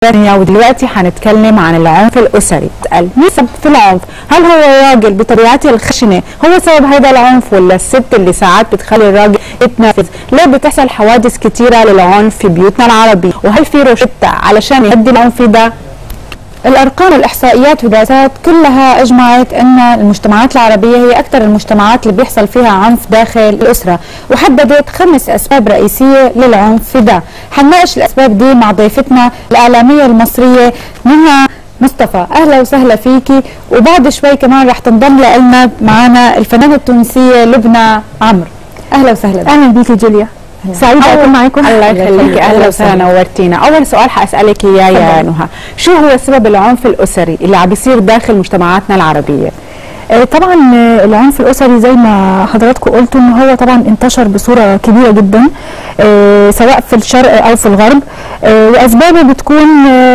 ودلوقتي هنتكلم عن العنف الاسري اسال مين سبب في العنف هل هو الراجل بطبيعته الخشنه هو سبب هذا العنف ولا الست اللي ساعات بتخلي الراجل يتنرفز ليه بتحصل حوادث كتيره للعنف في بيوتنا العربيه وهل في روشته علشان يهدي العنف ده الارقام والاحصائيات والدراسات كلها اجمعت ان المجتمعات العربيه هي اكثر المجتمعات اللي بيحصل فيها عنف داخل الاسره وحددت خمس اسباب رئيسيه للعنف ده حنناقش الاسباب دي مع ضيفتنا الاعلاميه المصريه منها مصطفى اهلا وسهلا فيكي وبعد شوي كمان رح تنضم لنا معنا الفنانه التونسيه لبنى عمرو اهلا وسهلا اهلا بيكي جوليا سعيده اكون معاكم الله يخليكي اهلا وسهلا نورتينا اول سؤال هسالك اياه يا نهى شو هو سبب العنف الاسري اللي عم بيصير داخل مجتمعاتنا العربيه آه، طبعا آه، العنف الاسري زي ما حضراتكم قلتوا ان هو طبعا انتشر بصوره كبيره جدا آه، سواء في الشرق او في الغرب واسبابه بتكون